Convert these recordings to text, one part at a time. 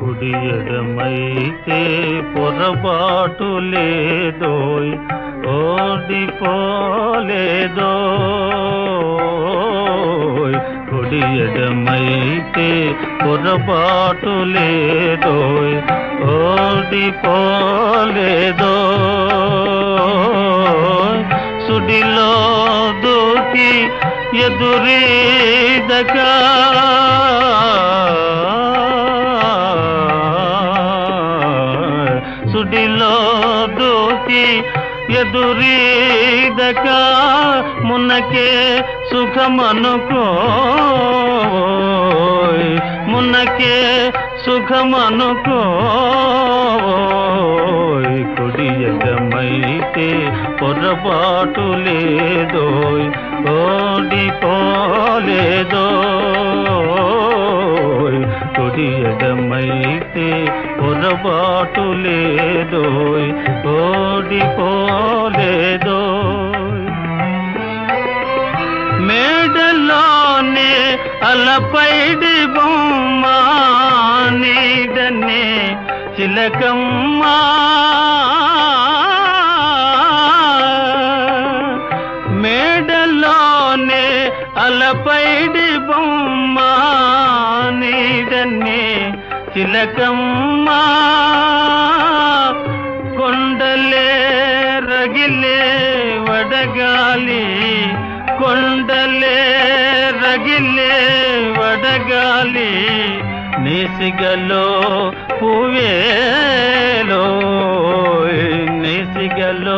కుడి ఎడమైతే పొరపాటు లేదోయ్ ఓడిపోలేదోయ్ కుడి ఎడమైతే పొరపాటు లేదోయ్ ఓడిపోలేదోయ్ సుడిలో దూకి ఎదురీదగా సుడిలో దూకి ఎదురీదక మున్నకే సుఖమనుకో మున్నకే సుఖమనుకో కుడి ఎడమైతే పొరపాటు లేదోయ్ ఓడిపోలేదోయ్ కుడి ఎడమైతే పొరపాటు లేదోయ్ ఓడిపోలేదోయ్ మేడలోనే అలపైడి బొమ్మ నీడనే చిలకమ్మా మేడలోనే అలపైడి బొమ్మ నీడనే చిలకమ్మా కొండలే రగిలే వడగాలి కొండలే రగిలే వడగాలి నేసిగలో పువేలో నేసిగలో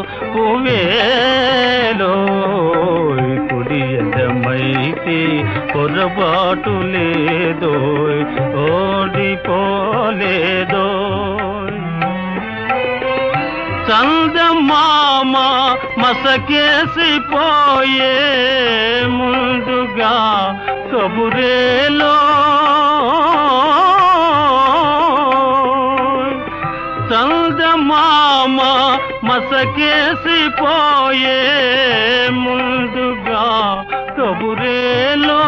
పువేలో కుడి ఎడమైతే పొరపాటు లేదోయ్ ఓడిపోలేదోయ్ చందమామ మసకేసిపోయే ముందుగా కబురేలో చందమామ మసకేసిపోయే ముందుగా కబురేలో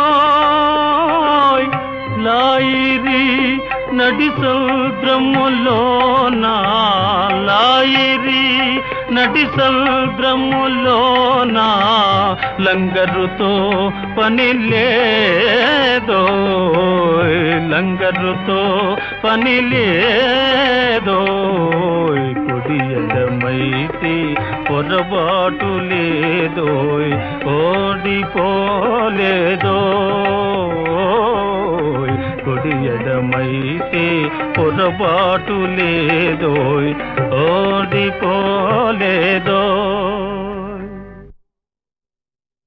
లాయిరి నడి సముద్రములోన లాయిరి నడి సముద్రములోన లంగరుతో పని లేదో లంగరుతో పని లేదో కుడి ఎడమైతే పొరపాటు లేదోయ్ ఓడిపోలేదో కుడి ఎడమైతే పొరపాటు లేదోయ్ ఓడిపోలేదో